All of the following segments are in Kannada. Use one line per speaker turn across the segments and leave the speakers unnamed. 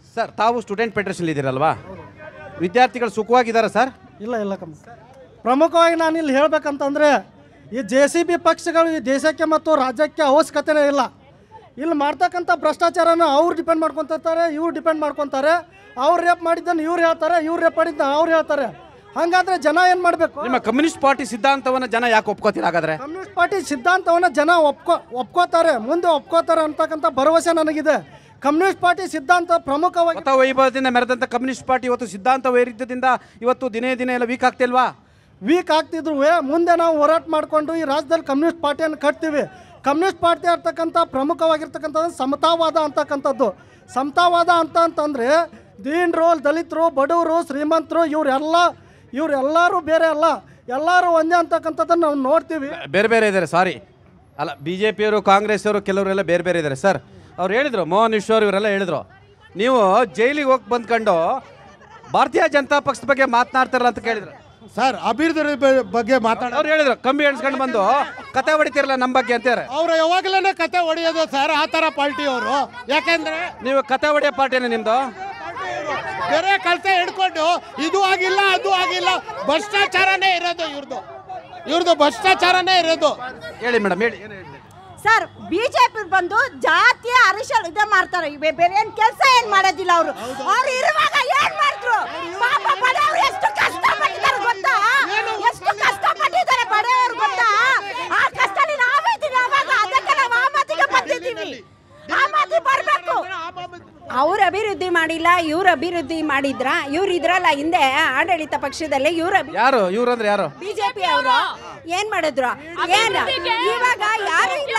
ಸರ್ ತಾವು ಸ್ಟೂಡೆಂಟ್ ಫೆಡರೇಷನ್ ಇದ್ದೀರಲ್ವಾ ವಿದ್ಯಾರ್ಥಿಗಳು ಸುಖವಾಗಿದ್ದಾರೆ ಸರ್
ಇಲ್ಲ ಇಲ್ಲ ಕಮ್ಮ ಪ್ರಮುಖವಾಗಿ ನಾನು ಇಲ್ಲಿ ಹೇಳ್ಬೇಕಂತಂದರೆ ಈ ಜೆ ಸಿ ಬಿ ಪಕ್ಷಗಳು ಈ ದೇಶಕ್ಕೆ ಮತ್ತು ರಾಜ್ಯಕ್ಕೆ ಅವಶ್ಯಕತೆನೇ ಇಲ್ಲ ಇಲ್ಲಿ ಮಾಡ್ತಕ್ಕಂಥ ಭ್ರಷ್ಟಾಚಾರನ ಅವ್ರು ಡಿಪೆಂಡ್ ಮಾಡ್ಕೊತಾರೆ ಇವ್ರು ಡಿಪೆಂಡ್ ಮಾಡ್ಕೊತಾರೆ ಅವ್ರು ರೇಪ್ ಮಾಡಿದ್ದನ್ನು ಇವ್ರು ಹೇಳ್ತಾರೆ ಇವ್ರು ರೇಪ್ ಮಾಡಿದ್ದನ್ನು ಅವ್ರು ಹೇಳ್ತಾರೆ ಹಾಗಾದ್ರೆ ಜನ ಏನು ಮಾಡಬೇಕು
ನಿಮ್ಮ ಕಮ್ಯುನಿಸ್ಟ್ ಪಾರ್ಟಿ ಸಿದ್ಧಾಂತವನ್ನು ಜನ ಯಾಕೆ ಒಪ್ಕೋತೀರ ಹಾಗಾದ್ರೆ
ಕಮ್ಯುನಿಸ್ಟ್ ಪಾರ್ಟಿ ಸಿದ್ಧಾಂತವನ್ನು ಜನ ಒಪ್ಕೋ ಒಪ್ಕೋತಾರೆ ಮುಂದೆ ಒಪ್ಕೋತಾರೆ ಅಂತಕ್ಕಂಥ ಭರವಸೆ ನನಗಿದೆ ಕಮ್ಯುನಿಸ್ಟ್ ಪಾರ್ಟಿ ಸಿದ್ಧಾಂತ ಪ್ರಮುಖವಾಗಿ
ಹೊಸ ವೈಭವದಿಂದ ಮೆರೆದಂಥ ಕಮ್ಯುನಿಸ್ಟ್ ಪಾರ್ಟಿ ಇವತ್ತು ಸಿದ್ಧಾಂತ ವೈರುಧ್ಯದಿಂದ ಇವತ್ತು ದಿನೇ ದಿನೇ ಎಲ್ಲ ವೀಕ್ ಆಗ್ತಿಲ್ವಾ
ವೀಕ್ ಆಗ್ತಿದ್ರು ಮುಂದೆ ನಾವು ಹೋರಾಟ ಮಾಡಿಕೊಂಡು ಈ ರಾಜ್ಯದಲ್ಲಿ ಕಮ್ಯುನಿಸ್ಟ್ ಪಾರ್ಟಿಯನ್ನು ಕಟ್ತೀವಿ ಕಮ್ಯುನಿಸ್ಟ್ ಪಾರ್ಟಿ ಇರ್ತಕ್ಕಂಥ ಪ್ರಮುಖವಾಗಿರ್ತಕ್ಕಂಥದ್ದು ಸಮತಾವಾದ ಅಂತಕ್ಕಂಥದ್ದು ಸಮತಾವಾದ ಅಂತ ಅಂತಂದರೆ ದೀನರು ದಲಿತರು ಬಡವರು ಶ್ರೀಮಂತರು ಇವರೆಲ್ಲ ಇವರೆಲ್ಲರೂ ಬೇರೆ ಅಲ್ಲ ಎಲ್ಲರೂ ಒಂದೇ ಅಂತಕ್ಕಂಥದ್ದನ್ನು ನಾವು ನೋಡ್ತೀವಿ
ಬೇರೆ ಬೇರೆ ಇದ್ದಾರೆ ಸಾರಿ ಅಲ್ಲ ಬಿ ಜೆ ಪಿಯವರು ಕಾಂಗ್ರೆಸ್ ಅವರು ಕೆಲವರೆಲ್ಲ ಬೇರೆ ಬೇರೆ ಇದ್ದಾರೆ ಸರ್ ಅವ್ರು ಹೇಳಿದರು ಮೋಹನ್ ಈಶ್ವರ್ ಇವರೆಲ್ಲ ಹೇಳಿದರು ನೀವು ಜೈಲಿಗೆ ಹೋಗಿ ಬಂದ್ಕೊಂಡು ಭಾರತೀಯ ಜನತಾ ಪಕ್ಷದ ಬಗ್ಗೆ ಮಾತನಾಡ್ತಾರಲ್ಲ ಅಂತ ಕೇಳಿದ್ರು
ಸರ್ ಅಭಿವೃದ್ಧಿ ಬ- ಬಗ್ಗೆ ಮಾತಾಡ
ಅವ್ರು ಹೇಳಿದ್ರು ಕಂಬಿ ಎಣ್ಸ್ಕೊಂಡು ಬಂದು ಕತೆ ಹೊಡಿತಿರಲ್ಲ ನಮ್ಮ ಬಗ್ಗೆ ಅಂತಾರೆ
ಅವ್ರು ಯಾವಾಗಲೇ ಕತೆ ಹೊಡೆಯೋದು ಸರ್ ಆ ಥರ ಪಾರ್ಟಿ ಅವರು ಯಾಕೆಂದ್ರೆ
ನೀವು ಕತೆ ಹೊಡೆಯೋ ಪಾರ್ಟಿನ ನಿಮ್ಮದು
ಬೇರೆ ಕಳತೆ ಹಿಡ್ಕೊಂಡು ಇದು ಆಗಿಲ್ಲ ಅದು ಆಗಿಲ್ಲ ಭ್ರಷ್ಟಾಚಾರನೇ ಇರೋದು ಇವ್ರದ್ದು ಇವ್ರದ್ದು ಭ್ರಷ್ಟಾಚಾರನೇ ಇರೋದು
ಹೇಳಿ ಮೇಡಮ್ ಹೇಳಿ ಏನು ಹೇಳಿ
ಸರ್ ಬಿಜೆಪಿ ಬಂದು ಜಾತಿಯ ಅರಿಶ ಇದೇ ಮಾಡ್ತಾರೆ ಇವೆ ಬೇರೆ ಏನ್ ಕೆಲಸ ಏನ್ ಮಾಡೋದಿಲ್ಲ ಅವರು ಅವ್ರು ಇರುವಾಗ ಏನ್ ಮಾಡಿದ್ರು ಪಾಪ ಬಡವರು ಎಷ್ಟು ಕಷ್ಟ ಪಟ್ಟಿದ್ದಾರೆ ಗೊತ್ತಾ ಎಷ್ಟು ಕಷ್ಟ ಪಟ್ಟಿದ್ದಾರೆ ಬಡವರು ಗೊತ್ತಾ ಆ ಕಷ್ಟದಲ್ಲಿ ನಾವಿದ್ದೀವಿ ಅವಾಗ ಅದಕ್ಕೆ ನಾವು ಆ ಮಾತಿಗೆ ಬಂದಿದ್ದೀವಿ ಆ ಮಾತಿಗೆ ಬರ್ಬೇಕು ಅವ್ರ ಅಭಿವೃದ್ಧಿ ಮಾಡಿಲ್ಲ ಇವ್ರ ಅಭಿವೃದ್ಧಿ ಮಾಡಿದ್ರ ಇವ್ರು ಇದ್ರಲ್ಲ ಹಿಂದೆ ಆಡಳಿತ ಪಕ್ಷದಲ್ಲಿ ಇವ್ರ
ಯಾರು ಇವ್ರು ಅಂದ್ರೆ ಯಾರು
ಬಿಜೆಪಿ ಅವರು ಏನ್ ಮಾಡಿದ್ರು ಏನ್ ಇವಾಗ ಯಾರು ಇಲ್ಲ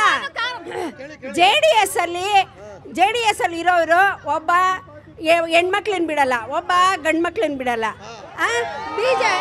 ಜೆ ಡಿ ಎಸ್ ಅಲ್ಲಿ ಜೆ ಡಿ ಎಸ್ ಅಲ್ಲಿ ಇರೋರು ಒಬ್ಬ ಎ- ಹೆಣ್ಮಕ್ಳನ್ನ ಬಿಡಲ್ಲ ಒಬ್ಬ ಗಂಡು ಮಕ್ಳನ್ನ ಬಿಡಲ್ಲ ಬಿಜೆ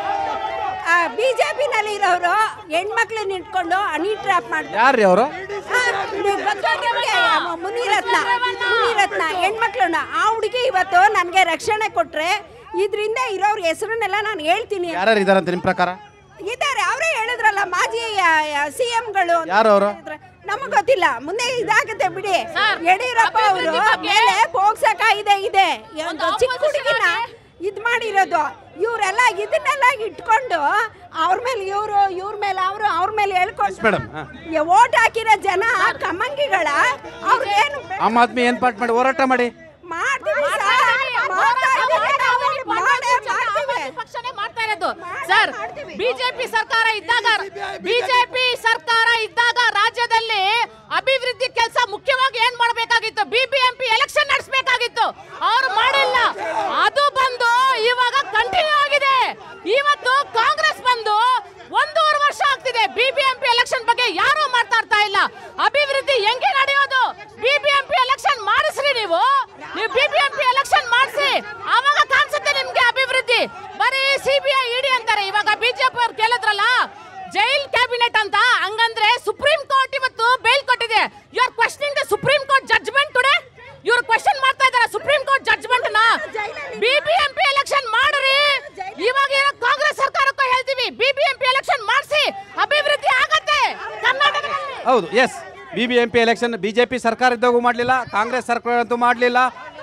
ಬಿ ಜೆ ಪಿನಲ್ಲಿ ಇರೋರು ಹೆಣ್ಮಕ್ಳನ್ನ ಇಟ್ಕೊಂಡು ಹನಿ ಟ್ರ್ಯಾಪ್ ಮಾಡ್ತಾರೆ
ಯಾರು ರೀ ಅವರು
ಆ, ನೀವು ಗೊತ್ತಾ ನಿಮ್ಗೆ? ಮುನಿರತ್ನ ಮುನಿರತ್ನ ಹೆಣ್ಮಕ್ಳನ್ನ ಆ ಹುಡುಗಿ ಇವತ್ತು ನನಗೆ ರಕ್ಷಣೆ ಕೊಟ್ರೆ ಇದರಿಂದ ಇರೋರ್ ಹೆಸರನ್ನೆಲ್ಲ ನಾನು ಹೇಳ್ತೀನಿ
ಯಾರ್ಯಾರು ಇದಾರಂತ ನಿಮ್ಮ ಪ್ರಕಾರ
ಇದ್ದಾರೆ ಅವರೇ ಹೇಳಿದ್ರಲ್ಲ ಮಾಜಿ ಸಿ ಎಂಗಳು
ಯಾರು ಅವ್ರು?
ನಮಗ್ ಗೊತ್ತಿಲ್ಲ ಮುಂದೆ ಇದಾಗತ್ತೆ ಬಿಡಿ ಯಡಿಯೂರಪ್ಪ ಅವರು ಮೇಲೆ ಪೋಕ್ಸಕ ಇದೆ ಇದೆ ಒಂದು ಚಿಕ್ಕ ಹುಡುಗಿನ ಇದ್ ಮಾಡಿರೋದು ಇವರೆಲ್ಲ ಇದನ್ನೆಲ್ಲ ಇಟ್ಕೊಂಡು ಅವ್ರ ಮೇಲೆ ಇವರು ಇವ್ರ ಮೇಲೆ ಅವರು ಅವ್ರ ಮೇಲೆ ಹೇಳ್ಕೊಂಡು
ಮೇಡಮ್ ಹಾಂ
ಓಟ್ ಹಾಕಿರೋ ಜನ ಕಮ್ಮಂಗಿಗಳ ಅವ್ರಿಗೇನು
ಆಮ್ ಆದ್ಮಿ ಏನು ಪಾರ್ಟ್ ಮಾಡಿ ಹೋರಾಟ ಮಾಡಿ
ಮಾಡ್ತೀವಿ ಸರ್. ಮಾಡ್ತಾ ಇದ್ದೀವಿ ನಾವು. ಮಾಡೇ ಮಾಡ್ತೀವಿ.
ಪಕ್ಷನೇ ಮಾಡ್ತಾ ಇರೋದು ಸರ್ ಬಿಜೆಪಿ ಸರ್ಕಾರ ಇದ್ದಾಗ ಬಿಜೆಪಿ ಸರ್ಕಾರ ಇದ್ದಾಗ ರಾಜ್ಯದಲ್ಲಿ ಅಭಿವೃದ್ಧಿ ಕೆಲಸ ಮುಖ್ಯವಾಗಿ ಏನ್ ಮಾಡಬೇಕಾಗಿತ್ತು ಬಿಬಿಎಂಪಿ ಎಲೆಕ್ಷನ್ ನಡೆಸಬೇಕಾಗಿತ್ತು ಅವ್ರು ಮಾಡಿಲ್ಲ ಅದು ಬಂದು ಇವಾಗ ಕಂಟಿನ್ಯೂ ಆಗಿದೆ ಇವತ್ತು ಕಾಂಗ್ರೆಸ್ ಬಂದು ಒಂದೂವರೆ ವರ್ಷ ಆಗ್ತಿದೆ ಬಿಬಿಎಂಪಿ ಎಲೆಕ್ಷನ್ ಬಗ್ಗೆ ಯಾರು ಮಾತಾಡ್ತಾ ಇಲ್ಲ ಅಭಿವೃದ್ಧಿ ಹೆಂಗೆ ನಡೆಯೋದು ಬಿಬಿಎಂಪಿ ಎಲೆಕ್ಷನ್ ಮಾಡಿಸ್ರಿ ನೀವು ನೀವು ಬಿಬಿಎಂಪಿ ಎಲೆಕ್ಷನ್ ಮಾಡಿಸಿ ಆವಾಗ ಕಾಣಿಸುತ್ತೆ ನಿಮ್ಗೆ ಅಭಿವೃದ್ಧಿ ಬರೀ ಸಿಬಿಐ ಇಡಿ ಅಂತಾರೆ ಇವಾಗ ಬಿಜೆಪಿ ಅವ್ರು ಕೇಳಿದ್ರಲ್ಲ ಜೈಲ್ ಕ್ಯಾಬಿನೆಟ್ ಅಂತ ಹಂಗಂದ್ರೆ ಸುಪ್ರೀಂ ಕೋರ್ಟ್ ಇವತ್ತು ಬೇಲ್ ಕೊಟ್ಟಿದೆ you are questioning the supreme court judgement today ಇವ್ರು ಕ್ವಶನ್ ಮಾಡ್ತಾ ಇದಾರೆ ಸುಪ್ರೀಂ ಕೋರ್ಟ್ ಜಡ್ಜ್ಮೆಂಟ್ ನ ಬಿಬಿಎಂಪಿ ಎಲೆಕ್ಷನ್ ಮಾಡ್ರಿ ಇವಾಗ ಇರೋ ಕಾಂಗ್ರೆಸ್ ಸರ್ಕಾರಕ್ಕೂ ಹೇಳ್ತೀವಿ ಬಿಬಿಎಂಪಿ ಎಲೆಕ್ಷನ್ ಮಾಡಿಸಿ ಅಭಿವೃದ್ಧಿ ಆಗತ್ತೆ ಕರ್ನಾಟಕದಲ್ಲಿ
ಹೌದು yes B B M P election B J P ಸರ್ಕಾರ ಇದ್ದಾಗೂ ಮಾಡಲಿಲ್ಲ ಕಾಂಗ್ರೆಸ್ ಸರ್ಕಾರ ಅಂತೂ ಮಾಡಲಿಲ್ಲ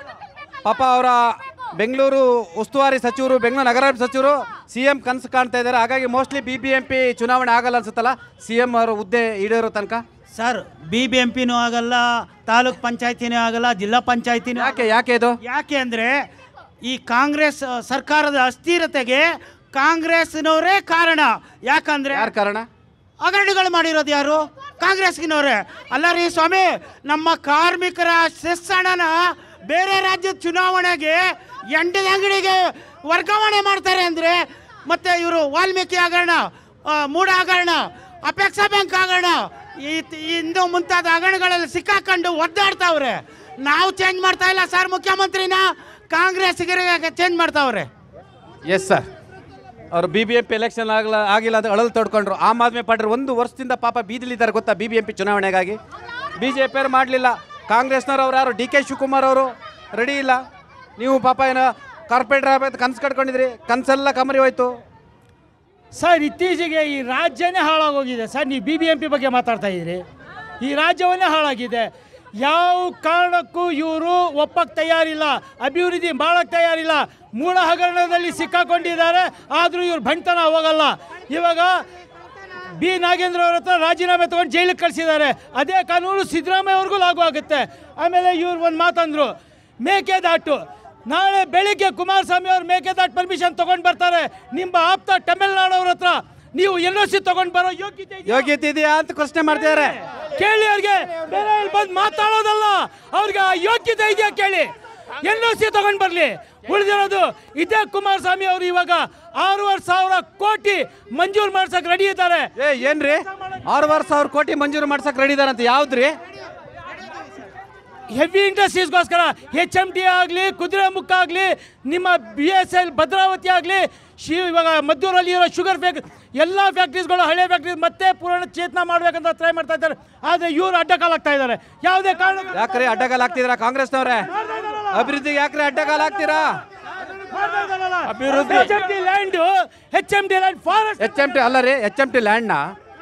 ಪಾಪ ಅವರ ಬೆಂಗಳೂರು ಉಸ್ತುವಾರಿ ಸಚಿವರು ಬೆಂಗಳೂರು ನಗರಾಭಿವೃದ್ಧಿ ಸಚಿವರು ಸಿ ಎಂ ಕನಸು ಕಾಣ್ತಾ ಇದ್ದಾರೆ ಹಾಗಾಗಿ mostly B B M P ಚುನಾವಣೆ ಆಗಲ್ಲ ಅನ್ಸುತ್ತಲ್ಲ ಸಿ ಎಂ ಅವರ ಹುದ್ದೆ ಈಡೇರೋ ತನಕ
ಸರ್ ಬಿ ಬಿ ಎಂ ಪಿನೂ ಆಗಲ್ಲ ತಾಲೂಕ್ ಪಂಚಾಯತಿನೂ ಆಗಲ್ಲ ಜಿಲ್ಲಾ ಪಂಚಾಯತಿನೂ
ಯಾಕೆ ಯಾಕೆ ಇದು
ಯಾಕೆ ಅಂದರೆ ಈ ಕಾಂಗ್ರೆಸ್ ಅ, ಸರ್ಕಾರದ ಅಸ್ಥಿರತೆಗೆ ಕಾಂಗ್ರೆಸ್ನವರೇ ಕಾರಣ ಯಾಕಂದ್ರೆ
ಯಾರ ಕಾರಣ
ಹಗರಣಗಳು ಮಾಡಿರೋದು ಯಾರು ಕಾಂಗ್ರೆಸ್ಗಿನವರೇ ಅಲ್ಲ ರೀ ಸ್ವಾಮಿ ನಮ್ಮ ಕಾರ್ಮಿಕರ ಸೆಸ್ ಹಣನ ಬೇರೆ ರಾಜ್ಯದ ಚುನಾವಣೆಗೆ ಎಂಟದ ಅಂಗಡಿಗೆ ವರ್ಗಾವಣೆ ಮಾಡ್ತಾರೆ ಅಂದರೆ ಮತ್ತೆ ಇವರು ವಾಲ್ಮೀಕಿ ಹಗರಣ ಆ, ಮೂಡ ಹಗರಣ ಅಪೇಕ್ಷಾ ಬ್ಯಾಂಕ್ ಹಗರಣ ಈ- ಇಂದು ಮುಂತಾದ ಹಗರಣಗಳಲ್ಲಿ ಸಿಕ್ಕಾಕೊಂಡು ಒದ್ದಾಡ್ತಾವ್ರೆ ನಾವು ಚೇಂಜ್ ಮಾಡ್ತಾ ಇಲ್ಲ ಸರ್ ಮುಖ್ಯಮಂತ್ರಿನ ಕಾಂಗ್ರೆಸ್ಸಿಗರಿಗೆ ಚೇಂಜ್ ಮಾಡ್ತಾವ್ರೆ
ಎಸ್ ಸರ್ ಅವರು B B M P election ಆಗಲ್ಲ ಆಗಿಲ್ಲ ಅಂತ ಅಳಲು ತೊಡ್ಕೊಂಡ್ರು ಆಮ್ ಆದ್ಮಿ ಪಾರ್ಟಿ ಒಂದು ವರ್ಷದಿಂದ ಪಾಪ ಬೀದಿಲಿದ್ದಾರೆ ಗೊತ್ತಾ ಬಿ ಬಿ ಎಂ ಪಿ ಚುನಾವಣೆಗಾಗಿ ಬಿ ಜೆ ಪಿಯವ್ರು ಮಾಡಲಿಲ್ಲ ಕಾಂಗ್ರೆಸ್ನವ್ರು ಅವ್ರು ಯಾರು ಡಿ ಕೆ ಶಿವಕುಮಾರ್ ಅವರು ರೆಡಿ ಇಲ್ಲ ನೀವು ಪಾಪ ಏನೋ ಕಾರ್ಪೊರೇಟರ್ ಆಗಬೇಕು ಕನ್ಸು ಕಟ್ಕೊಂಡಿದ್ರಿ ಕನಸೆಲ್ಲ ಕಮರಿ ಹೋಯ್ತು
ಸರ್ ಇತ್ತೀಚೆಗೆ ಈ ರಾಜ್ಯನೇ ಹಾಳಾಗೋಗಿದೆ ಸರ್ ನೀವು ಬಿ ಬಿ ಎಂ ಪಿ ಬಗ್ಗೆ ಮಾತಾಡ್ತಾ ಇದ್ದೀರಿ ಈ ರಾಜ್ಯವನ್ನೇ ಹಾಳಾಗಿದೆ ಯಾವ ಕಾರಣಕ್ಕೂ ಇವರು ಒಪ್ಪಕ್ಕೆ ತಯಾರಿಲ್ಲ ಅಭಿವೃದ್ಧಿ ಮಾಡಕ್ಕೆ ತಯಾರಿಲ್ಲ ಮೂಲ ಹಗರಣದಲ್ಲಿ ಸಿಕ್ಕಾಕೊಂಡಿದ್ದಾರೆ ಆದರೂ ಇವ್ರು ಬಂಟನ ಹೋಗಲ್ಲ ಇವಾಗ ಬಿ ನಾಗೇಂದ್ರ ಅವ್ರ ಹತ್ರ ರಾಜೀನಾಮೆ ತಗೊಂಡು ಜೈಲಿಗೆ ಕಳಿಸಿದ್ದಾರೆ ಅದೇ ಕಾನೂನು ಸಿದ್ದರಾಮಯ್ಯ ಅವ್ರಿಗೂ ಲಾಗು ಆಗುತ್ತೆ ಆಮೇಲೆ ಇವ್ರು ಒಂದು ಮಾತಂದ್ರು ಮೇಕೆದಾಟು ನಾಳೆ ಬೆಳಿಗ್ಗೆ ಕುಮಾರಸ್ವಾಮಿ ಅವ್ರು ಮೇಕೆದಾಟು ಪರ್ಮಿಷನ್ ತಗೊಂಡು ಬರ್ತಾರೆ ನಿಮ್ಮ ಆಪ್ತ ತಮಿಳ್ನಾಡು ಅವ್ರ ಹತ್ರ ನೀವು ಎನ್ ಒ ಸಿ ತಗೊಂಡು ಬರೋ ಯೋಗ್ಯತೆ ಇದೆಯಾ?
ಯೋಗ್ಯತೆ ಇದೆಯಾ ಅಂತ ಪ್ರಶ್ನೆ ಮಾಡ್ತಿದ್ದಾರೆ
ಕೇಳಿ ಅವ್ರಿಗೆ ಬೇರೆ ಇಲ್ಲಿ ಬಂದು ಮಾತಾಡೋದಲ್ಲ ಅವ್ರಿಗೆ ಆ ಯೋಗ್ಯತೆ ಇದೆಯಾ ಕೇಳಿ ಎನ್ ಸಿ ತಗೊಂಡ್ ಬರ್ಲಿ ಉಳಿದಿರೋದು ಇದೇ ಕುಮಾರಸ್ವಾಮಿ ಅವರು ಇವಾಗ ಆರೂವರೆ ಸಾವಿರ ಕೋಟಿ ಮಂಜೂರು ಮಾಡ್ಸಕ್ ರೆಡಿ ಇದ್ದಾರೆ
ಏ ಏನ್ರಿ ಆರೂವರೆ ಸಾವಿರ ಕೋಟಿ ಮಂಜೂರು ಮಾಡ್ಸಕ್ ರೆಡಿ ಇದಾರಂತ ಯಾವ್ದ್ರಿ
ಹೆವಿ ಇಂಡಸ್ಟ್ರೀಸ್ಗೋಸ್ಕರ ಎಚ್ ಎಮ್ ಟಿ ಆಗಲಿ ಕುದುರೆಮುಖ ಆಗಲಿ ನಿಮ್ಮ ಬಿ ಎಸ್ ಎಲ್ ಭದ್ರಾವತಿ ಆಗಲಿ ಶಿ ಇವಾಗ ಮದ್ದೂರಲ್ಲಿ ಇರೋ ಶುಗರ್ ಫ್ಯಾಕ್ಟ್ರಿ ಎಲ್ಲ ಫ್ಯಾಕ್ಟ್ರೀಸ್ಗಳು ಹಳೆ ಫ್ಯಾಕ್ಟ್ರಿ ಮತ್ತೆ ಪೂರ್ಣ ಚೇತನ ಮಾಡ್ಬೇಕಂತ ಟ್ರೈ ಮಾಡ್ತಾ ಇದ್ದಾರೆ ಆದರೆ ಇವರು ಅಡ್ಡಕಾಲಾಗ್ತಾ ಇದ್ದಾರೆ ಯಾವುದೇ ಕಾರಣ
ಯಾಕ್ರಿ ಅಡ್ಡಗಾಲ ಹಾಕ್ತಿದ್ದೀರಾ ಕಾಂಗ್ರೆಸ್ನವ್ರೆ ಅಭಿವೃದ್ಧಿಗೆ ಯಾಕ್ರಿ ಅಡ್ಡಗಾಲ ಹಾಕ್ತೀರಾ ಅಭಿವೃದ್ಧಿ
H M T land H M T land forest
H M T ಅಲ್ಲ ರೀ ಎಚ್ ಎಮ್ ಟಿ ಲ್ಯಾಂಡ್ನ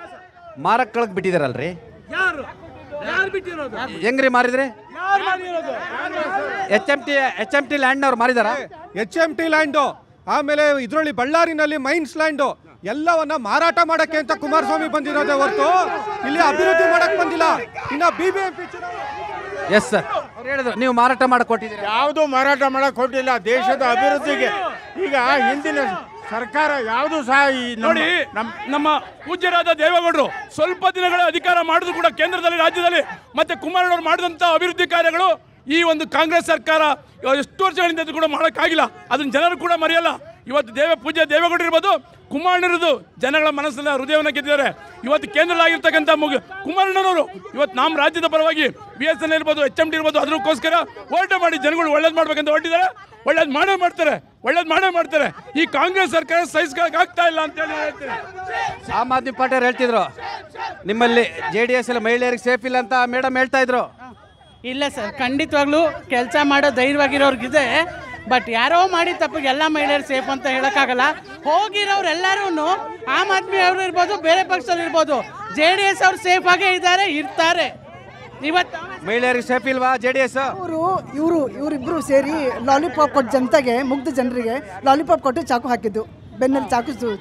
ಮಾರಕ್ ಕಳಕ್ ಬಿಟ್ಟಿದಾರಲ್ರಿ
ಯಾರು ಯಾರು ಬಿಟ್ಟಿರೋದು
ಹೆಂಗ್ರಿ ಮಾರಿದ್ರಿ
ಯಾರು ಮಾಡಿರೋದು
H M T H M T ಲ್ಯಾಂಡ್ನವ್ರು ಮಾರಿದಾರ
ಎಚ್ ಎಂ ಟಿ ಲ್ಯಾಂಡು ಆಮೇಲೆ ಇದರಲ್ಲಿ ಬಳ್ಳಾರಿನಲ್ಲಿ ಮೈನ್ಸ್ ಲ್ಯಾಂಡು ಎಲ್ಲವನ್ನ ಮಾರಾಟ ಮಾಡಕ್ಕೆ ಅಂತ ಕುಮಾರಸ್ವಾಮಿ ಬಂದಿರೋದೇ ಹೊರತು ಇಲ್ಲಿ ಅಭಿವೃದ್ಧಿ ಮಾಡಕ್ ಬಂದಿಲ್ಲ ಇನ್ನ ಬಿಬಿಎಂಪಿ
ಎಸ್ ಸರ್ ಅವ್ರು ಹೇಳಿದ್ರು ನೀವು ಮಾರಾಟ ಮಾಡಕ್ ಕೊಟ್ಟಿದ್ದೀರಿ
ಯಾವುದು ಮಾರಾಟ ಮಾಡಕ್ ಕೊಟ್ಟಿಲ್ಲ ದೇಶದ ಅಭಿವೃದ್ಧಿಗೆ ಈಗ ಹಿಂದಿನ ಸರ್ಕಾರ ಯಾವುದು ಸಹ ಈ ನಮ್ಮ-
ನೋಡಿ ನಮ್ಮ ಪೂಜ್ಯರಾದ ದೇವೇಗೌಡರು ಸ್ವಲ್ಪ ದಿನಗಳ ಅಧಿಕಾರ ಮಾಡಿದ್ರು ಕೂಡ ಕೇಂದ್ರದಲ್ಲಿ ರಾಜ್ಯದಲ್ಲಿ ಮತ್ತೆ ಕುಮಾರಣ್ಣವರು ಮಾಡಿದಂಥ ಅಭಿವೃದ್ಧಿ ಕಾರ್ಯಗಳು ಈ ಒಂದು ಕಾಂಗ್ರೆಸ್ ಸರ್ಕಾರ ಎಷ್ಟು ವರ್ಷಗಳಿಂದ ಅದು ಕೂಡ ಮಾಡೋಕ್ಕಾಗಿಲ್ಲ ಅದನ್ನ ಜನರು ಕೂಡ ಮರೆಯಲ್ಲ ಇವತ್ತು ದೇವ ಪೂಜ್ಯ ದೇವೇಗೌಡರು ಇರ್ಬೋದು ಕುಮಾರಣ್ಣರದು ಜನಗಳ ಮನಸ್ಸನ್ನ ಹೃದಯವನ್ನು ಗೆದ್ದಿದ್ದಾರೆ ಇವತ್ತು ಕೇಂದ್ರದಲ್ಲಾಗಿರ್ತಕ್ಕಂಥ ಮುಗ ಕುಮಾರಣ್ಣನವರು ಇವತ್ತು ನಮ್ಮ ರಾಜ್ಯದ ಪರವಾಗಿ ಬಿ ಎಸ್ ಎನ್ ಇರ್ಬೋದು ಎಚ್ ಎಂ ಡಿ ಇರ್ಬೋದು ಅದಕ್ಕೋಸ್ಕರ ಹೋರಾಟ ಮಾಡಿ ಜನಗಳು ಒಳ್ಳೇದು ಮಾಡ್ಬೇಕಂತ ಹೊರಟಿದ್ದಾರೆ ಒಳ್ಳೇದು ಮಾಡೇ ಮಾಡ್ತಾರೆ ಒಳ್ಳೇದು ಮಾಡೇ ಮಾಡ್ತಾರೆ ಈ ಕಾಂಗ್ರೆಸ್ ಸರ್ಕಾರ ಸಹಿಸ್ಕೊಳಕ್ ಆಗ್ತಾ ಇಲ್ಲ ಅಂತ ಹೇಳಿ ಹೇಳ್ತೀನಿ
ಆಮ್ ಆದ್ಮಿ ಪಾರ್ಟಿ ಅವ್ರು ಹೇಳ್ತಿದ್ರು ನಿಮ್ಮಲ್ಲಿ ಜೆ ಡಿ ಎಸ್ ಅಲ್ಲಿ ಮಹಿಳೆಯರಿಗೆ ಸೇಫ್ ಇಲ್ಲ ಅಂತ ಮೇಡಮ್ ಹೇಳ್ತಾ ಇದ್ರು
ಇಲ್ಲ ಸರ್ ಖಂಡಿತವಾಗ್ಲೂ ಕೆಲಸ ಮಾಡೋ ಧೈರ್ಯವಾಗಿರೋರ್ಗಿದೆ ಬಟ್ ಯಾರೋ ಮಾಡಿ ತಪ್ಪಿಗೆ ಎಲ್ಲ ಮಹಿಳೆಯರು ಸೇಫ್ ಅಂತ ಹೇಳೋಕ್ಕಾಗಲ್ಲ ಹೋಗಿರೋರೆಲ್ಲರೂ ಆಮ್ ಆದ್ಮಿ ಅವರು ಇರ್ಬೋದು ಬೇರೆ ಪಕ್ಷದವ್ರು ಇರ್ಬೋದು ಜೆ ಡಿ ಎಸ್ ಅವ್ರು ಸೇಫ್ ಆಗೇ ಇದ್ದಾರೆ ಇರ್ತಾರೆ ಇವತ್ತು
ಮಹಿಳೆಯರಿಗೆ ಸೇಫ್ ಇಲ್ವಾ ಜೆ ಡಿ ಎಸ್
ಇವರು ಇವರು ಇವರಿಬ್ಬರು ಸೇರಿ ಲಾಲಿಪಾಪ್ ಕೊಟ್ಟು ಜನತೆಗೆ ಮುಗ್ಧ ಜನರಿಗೆ ಲಾಲಿಪಾಪ್ ಕೊಟ್ಟು ಚಾಕು ಹಾಕಿದ್ದು ಬೆನ್ನಲ್ಲಿ ಚಾಕು ಸು-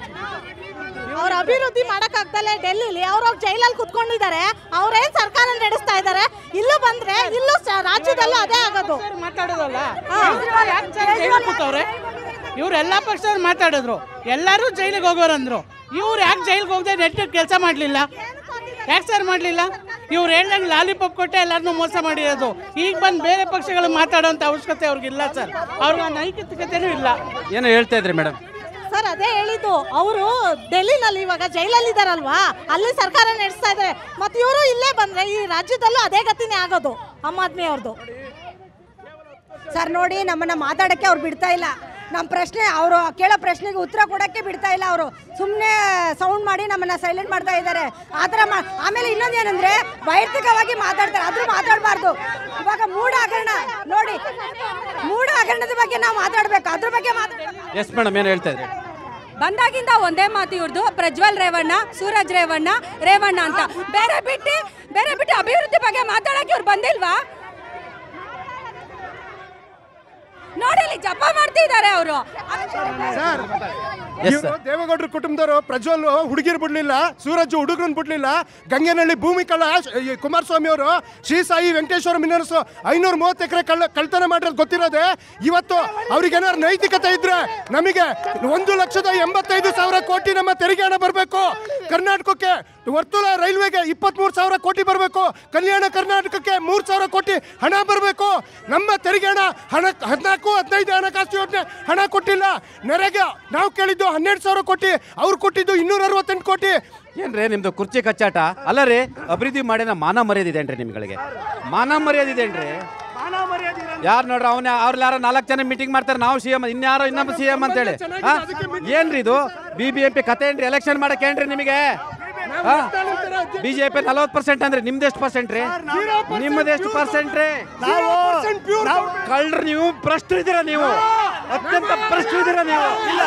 ಅವ್ರ ಅಭಿವೃದ್ಧಿ ಮಾಡಕ್ಕಾಗ್ದಲೆ ಡೆಲ್ಲಿಲಿ ಅವ್ರು ಜೈಲಲ್ಲಿ ಕುತ್ಕೊಂಡಿದ್ದಾರೆ ಅವ್ರೇನ್ ಸರ್ಕಾರ ನಡೆಸ್ತಾ ಇದ್ದಾರೆ ಇಲ್ಲೂ ಬಂದ್ರೆ ಇಲ್ಲೂ ಸ- ರಾಜ್ಯದಲ್ಲೂ ಅದೇ ಆಗೋದು
ಮಾತಾಡೋದಲ್ಲ ಜೈಲಿಗೆ ಕೂತವ್ರೆ ಇವ್ರು ಎಲ್ಲ ಪಕ್ಷದವ್ರು ಮಾತಾಡಿದ್ರು ಎಲ್ಲರೂ ಜೈಲಿಗೆ ಹೋಗೋರಂದ್ರು ಇವ್ರು ಯಾಕೆ ಜೈಲಿಗೆ ಹೋಗದೆ ನೆಟ್ ಕೆಲಸ ಮಾಡಲಿಲ್ಲ ಯಾಕೆ ಸರ್ ಮಾಡಲಿಲ್ಲ ಇವ್ರು ಹೇಳ್ದಂಗೆ ಲಾಲಿಪಾಪ್ ಕೊಟ್ಟೆ ಎಲ್ಲರನ್ನೂ ಮೋಸ ಮಾಡಿರೋದು ಈಗ ಬಂದು ಬೇರೆ ಪಕ್ಷಗಳು ಮಾತಾಡೋಂಥ ಅವಶ್ಯಕತೆ ಅವ್ರಿಗಿಲ್ಲ ಸರ್ ಅವ್ರಿಗೆ ಆ ನೈತಿಕತೆನೂ ಇಲ್ಲ
ಏನೋ ಹೇಳ್ತಾ ಇದ್ರಿ ಮೇಡಮ್
ಸರ್ ಅದೇ ಹೇಳಿದ್ದು ಅವರು ಡೆಲ್ಲಿನಲ್ಲಿ ಇವಾಗ ಜೈಲಲ್ಲಿ ಇದಾರಲ್ವಾ ಅಲ್ಲಿ ಸರ್ಕಾರ ನಡೆಸ್ತಾ ಇದ್ದಾರೆ ಮತ್ತೆ ಇವರು ಇಲ್ಲೇ ಬಂದ್ರೆ ಈ ರಾಜ್ಯದಲ್ಲೂ ಅದೇ ಗತಿನೇ ಆಗೋದು ಆಮ್ ಆದ್ಮಿ ಅವ್ರದ್ದು
ಸರ್ ನೋಡಿ ನಮ್ಮನ್ನ ಮಾತಾಡಕ್ಕೆ ಅವ್ರು ಬಿಡ್ತಾ ಇಲ್ಲ ನಮ್ಮ ಪ್ರಶ್ನೆ ಅವರು ಕೇಳೋ ಪ್ರಶ್ನೆಗೆ ಉತ್ತರ ಕೊಡಕ್ಕೆ ಬಿಡ್ತಾ ಇಲ್ಲ ಅವರು ಸುಮ್ಮನೆ ಸೌಂಡ್ ಮಾಡಿ ನಮ್ಮನ್ನ ಸೈಲೆಂಟ್ ಮಾಡ್ತಾ ಇದ್ದಾರೆ ಆ ಥರ ಮಾ ಆಮೇಲೆ ಇನ್ನೊಂದು ಏನಂದ್ರೆ ವೈಯಕ್ತಿಕವಾಗಿ ಮಾತಾಡ್ತಾರೆ ಆದ್ರೂ ಮಾತಾಡಬಾರ್ದು ಇವಾಗ ಮೂಢ ಹಗರಣ ನೋಡಿ ಮೂಢ ಹಗರಣದ ಬಗ್ಗೆ ನಾವು ಮಾತಾಡ್ಬೇಕು ಅದ್ರ ಬಗ್ಗೆ ಮಾತಾಡ
ಎಸ್ ಮೇಡಮ್ ಏನು ಹೇಳ್ತಾ ಇದ್ರಿ
ಬಂದಾಗಿಂದ ಒಂದೇ ಮಾತು ಇವ್ರದ್ದು ಪ್ರಜ್ವಲ್ ರೇವಣ್ಣ ಸೂರಜ್ ರೇವಣ್ಣ ರೇವಣ್ಣ ಅಂತ ಬೇರೆ ಬಿಟ್ಟು ಬೇರೆ ಬಿಟ್ಟು ಅಭಿವೃದ್ಧಿ ಬಗ್ಗೆ ಮಾತಾಡಕ್ಕೆ ಇವ್ರು ಬಂದಿಲ್ವಾ ನೋಡಿ ಇಲ್ಲಿ ಜಪ ಮಾಡ್ತಿದ್ದಾರೆ ಅವರು
ಸರ್
Yes,
ಇವ್ರು ದೇವೇಗೌಡರ ಕುಟುಂಬದವರು ಪ್ರಜ್ವಲ್ ಹುಡುಗಿರ್ ಬಿಡ್ಲಿಲ್ಲ ಸೂರಜ್ ಹುಡುಗರನ್ನ ಬಿಡ್ಲಿಲ್ಲ ಗಂಗೆನಹಳ್ಳಿ ಭೂಮಿ ಕಳ್ಳ ಈ ಕುಮಾರಸ್ವಾಮಿ ಅವರು ಶ್ರೀ ಸಾಯಿ ವೆಂಕಟೇಶ್ವರ ಮಿನರ್ಸ್ ಐನೂರ ಮೂವತ್ತು ಎಕರೆ ಕಳ್ಳ ಕಳ್ತನ ಮಾಡಿರೋದು ಗೊತ್ತಿರೋದೆ ಇವತ್ತು ಅವ್ರಿಗೇನಾದ್ರು ನೈತಿಕತೆ ಇದ್ರೆ ನಮಗೆ ಒಂದು ಲಕ್ಷದ ಎಂಬತ್ತೈದು ಸಾವಿರ ಕೋಟಿ ನಮ್ಮ ತೆರಿಗೆ ಹಣ ಬರಬೇಕು ಕರ್ನಾಟಕಕ್ಕೆ ವರ್ತುಲ ರೈಲ್ವೆಗೆ ಇಪ್ಪತ್ಮೂರು ಸಾವಿರ ಕೋಟಿ ಬರಬೇಕು ಕಲ್ಯಾಣ ಕರ್ನಾಟಕಕ್ಕೆ ಮೂರು ಸಾವಿರ ಕೋಟಿ ಹಣ ಬರಬೇಕು ನಮ್ಮ ತೆರಿಗೆ ಹಣ ಹಣ ಹದಿನಾಲ್ಕು ಹದಿನೈದು ಹಣಕಾಸು ಯೋಜನೆ ಹಣ ಕೊಟ್ಟಿಲ್ಲ ನೆರೆಗೆ ನಾವು ಕೇಳಿದ್ದು ಹನ್ನೆರಡು ಸಾವಿರ ಕೋಟಿ ಅವ್ರು ಕೊಟ್ಟಿದ್ದು ಇನ್ನೂರ ಅರವತ್ತೆಂಟು ಕೋಟಿ
ಏನ್ರಿ ನಿಮ್ದು ಕುರ್ಚಿ ಕಚ್ಚಾಟ ಅಲ್ಲ ರೀ ಅಭಿವೃದ್ಧಿ ಮಾಡಿನ ಮಾನ ಮರ್ಯಾದೆ ಇದೇನ್ರಿ ನಿಮ್ಗಳಿಗೆ ಮಾನ ಮರ್ಯಾದೆ ಇದೇನ್ರಿ ಯಾರು ನೋಡ್ರಿ ಅವನ ಅವ್ರಲ್ಲಿ ಯಾರೋ ನಾಲ್ಕು ಜನ ಮೀಟಿಂಗ್ ಮಾಡ್ತಾರೆ ನಾವು ಸಿ ಎಂ ಇನ್ಯಾರೋ ಇನ್ನೊಬ್ಬ ಸಿ ಎಂ ಅಂತೇಳಿ ಹಾ? ಏನ್ರಿ ಇದು ಬಿ ಬಿ ಎಂ ಪಿ ಕತೆ ಏನ್ರಿ ಎಲೆಕ್ಷನ್ ಮಾಡಕ್ಕೆ ಏನ್ರಿ ನಿಮಗೆ ಬಿಜೆಪಿ ನಲವತ್ತು ಪರ್ಸೆಂಟ್ ಅಂದ್ರೆ ನಿಮ್ದು ಎಷ್ಟು ಪರ್ಸೆಂಟ್ ರೀ ನಿಮ್ಮದು ಎಷ್ಟು ಪರ್ಸೆಂಟ್ ರೀ ಕಳ್ರಿ ನೀವು ಭ್ರಷ್ಟರಿದ್ದೀರಾ ನೀವು ಅತ್ಯಂತ ಭ್ರಷ್ಟರಿದ್ದೀರಾ ನೀವು ಇಲ್ಲ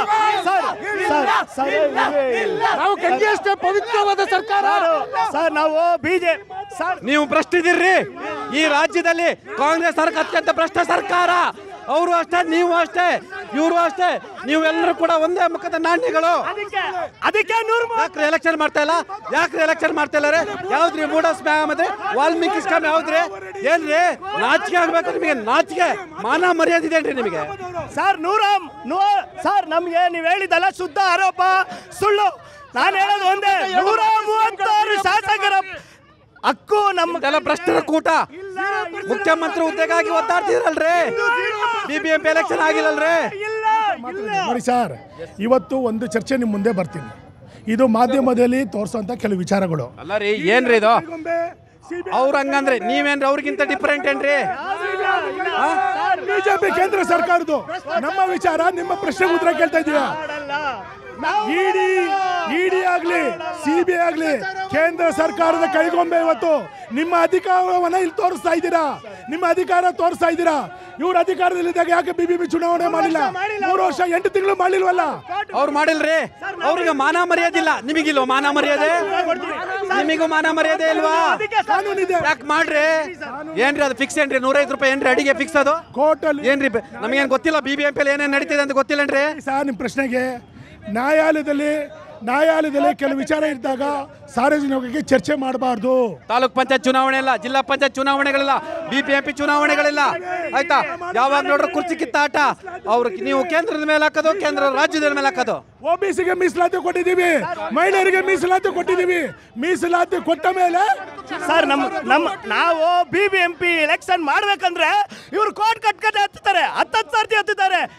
ನಾವು ಗಂಗೆಯಷ್ಟೇ ಪವಿತ್ರವಾದ ಸರ್ಕಾರ
ಸರ್ ನಾವು ಬಿಜೆ ಸರ್
ನೀವು ಭ್ರಷ್ಟಿದ್ದೀರ್ರಿ ಈ ರಾಜ್ಯದಲ್ಲಿ ಕಾಂಗ್ರೆಸ್ ಸರ್ಕಾರ ಅತ್ಯಂತ ಭ್ರಷ್ಟ ಸರ್ಕಾರ ಅವರು ಅಷ್ಟೇ ನೀವು ಅಷ್ಟೇ ಇವರು ಅಷ್ಟೇ ನೀವೆಲ್ಲರೂ ಕೂಡ ಒಂದೇ ಮುಖದ ನಾಣ್ಯಗಳು
ಅದಕ್ಕೆ ನೂರು
ಯಾಕ್ರಿ ಎಲೆಕ್ಷನ್ ಮಾಡ್ತಾ ಇಲ್ಲ ಯಾಕ್ರಿ ಎಲೆಕ್ಷನ್ ಮಾಡ್ತಾ ಇಲ್ಲ ರೀ ಯಾವ್ದ್ರಿ ಮೂಡ ಸ್ಮ್ಯಾಮ್ ಅಂದ್ರೆ ವಾಲ್ಮೀಕಿ ಸ್ಕ್ಯಾಮ್ ಯಾವ್ದ್ರಿ ಏನ್ರಿ ನಾಚಿಕೆ ಆಗ್ಬೇಕು ನಿಮಗೆ ನಾಚಿಕೆ ಮಾನ ಮರ್ಯಾದೆ ಇದೆನ್ರಿ ನಿಮಗೆ
ಸರ್ ನೂರ ನೂ- ಸರ್ ನಮ್ಗೆ ನೀವು ಹೇಳಿದಲ್ಲ ಶುದ್ಧ ಆರೋಪ ಸುಳ್ಳು ನಾನು ಹೇಳೋದು ಒಂದೇ ನೂರ ಮೂವತ್ತಾರು ಶಾಸಕರ ಹಕ್ಕು ನಮ್ಮ
ಇದೆಲ್ಲ ಭ್ರಷ್ಟರ ಕೂಟ ಮುಖ್ಯಮಂತ್ರಿ ಹುದ್ದೆಗಾಗಿ ಒದ್ದಾಡ್ತಿದ್ರಲ್ರಿ B B M P election ಆಗಿಲ್ಲಲ್ರಿ
ನೋಡಿ ಸರ್ ಇವತ್ತು ಒಂದು ಚರ್ಚೆ ನಿಮ್ಮ ಮುಂದೆ ಬರ್ತೀನಿ ಇದು ಮಾಧ್ಯಮದಲ್ಲಿ ತೋರಿಸುವಂತ ಕೆಲವು ವಿಚಾರಗಳು
ಅಲ್ಲ ರೀ ಏನ್ರಿ ಇದು ಅವ್ರ ಹಂಗಂದ್ರೆ ನೀವೇನ್ರಿ ಅವ್ರಿಗಿಂತ ಡಿಫರೆಂಟ್ ಏನ್ರಿ
ಬಿಜೆಪಿ ಕೇಂದ್ರ ಸರ್ಕಾರದ್ದು ನಮ್ಮ ವಿಚಾರ ನಿಮ್ಮ ಪ್ರಶ್ನೆಗೆ ಉತ್ತರ ಕೇಳ್ತಾ ಇದೀಯಾ ಇಡಿ ಇಡಿ ಆಗ್ಲಿ ಸಿಬಿಐ ಆಗ್ಲಿ ಕೇಂದ್ರ ಸರ್ಕಾರದ ಕೈಗೊಂಬೆ ಇವತ್ತು ನಿಮ್ಮ ಅಧಿಕಾರವನ್ನ ಇಲ್ಲಿ ತೋರಿಸ್ತಾ ಇದ್ದೀರಾ ನಿಮ್ಮ ಅಧಿಕಾರ ತೋರಿಸ್ತಾ ಇದ್ದೀರಾ ಇವ್ರ ಅಧಿಕಾರದಲ್ಲಿದ್ದಾಗ ಯಾಕೆ ಬಿಬಿಪಿ ಚುನಾವಣೆ ಮಾಡಿಲ್ಲ ಮೂರು ವರ್ಷ ಎಂಟು ತಿಂಗಳು ಮಾಡಿಲ್ವಲ್ಲ
ಅವ್ರು ಮಾಡಿಲ್ರಿ ಅವ್ರಿಗೆ ಮಾನ ಮರ್ಯಾದೆ ಇಲ್ಲ ನಿಮಗಿಲ್ವ ಮಾನ ಮರ್ಯಾದೆ ನಿಮಗೂ ಮಾನ ಮರ್ಯಾದೆ ಇಲ್ವಾ ಯಾಕೆ ಮಾಡ್ರಿ ಏನ್ರಿ ಅದು ಫಿಕ್ಸ್ ಏನ್ರಿ ನೂರೈದು ರೂಪಾಯಿ ಏನ್ರಿ ಅಡಿಗೆ ಫಿಕ್ಸ್ ಅದು
ಕೋರ್ಟಲ್ಲಿ
ಏನ್ರಿ ಬೆ- ನಮಗೇನ್ ಗೊತ್ತಿಲ್ಲ ಬಿ ಬಿ ಎಂ ಪಿ ಏನೇನ್ ನಡೀತಿದೆ ಅಂತ ಗೊತ್ತಿಲ್ಲನ್ರಿ
ಸರ್ ನಿಮ್ಮ ಪ್ರಶ್ನೆಗೆ ನ್ಯಾಯಾಲಯದಲ್ಲಿ ನ್ಯಾಯಾಲಯದಲ್ಲಿ ಕೆಲವು ವಿಚಾರ ಇದ್ದಾಗ ಸಾರ್ವಜನಿಕರಿಗೆ ಚರ್ಚೆ ಮಾಡಬಾರ್ದು
ತಾಲೂಕ್ ಪಂಚಾಯತ್ ಚುನಾವಣೆ ಇಲ್ಲ ಜಿಲ್ಲಾ ಪಂಚಾಯತ್ ಚುನಾವಣೆಗಳಿಲ್ಲ ಬಿ ಪಿ ಎಂ ಪಿ ಚುನಾವಣೆಗಳಿಲ್ಲ ಆಯ್ತಾ ಯಾವಾಗ ನೋಡ್ರೆ ಕುರ್ಚಿ ಕಿತ್ತಾಟ ಅವ್ರು ನೀವು ಕೇಂದ್ರದ ಮೇಲೆ ಹಾಕೋದು ಕೇಂದ್ರ ರಾಜ್ಯದ ಮೇಲೆ ಹಾಕೋದು
ಒಬಿಸಿಗೆ ಮೀಸಲಾತಿ ಕೊಟ್ಟಿದ್ದೀವಿ ಮಹಿಳೆಯರಿಗೆ ಮೀಸಲಾತಿ ಕೊಟ್ಟಿದ್ದೀವಿ ಮೀಸಲಾತಿ ಕೊಟ್ಟ ಮೇಲೆ
ಸರ್ ನಮ್ಮ ನಮ್ಮ ನಾವು B B M P election ಮಾಡ್ಬೇಕಂದ್ರೆ ಇವ್ರು ಕೋರ್ಟ್ ಕಟ್ಕಟ್ಟೆ ಹತ್ತುತ್ತಾರೆ ಹತ್ತತ್ತು ಸರ್ತಿ ಹತ್ತುತ್ತಾರೆ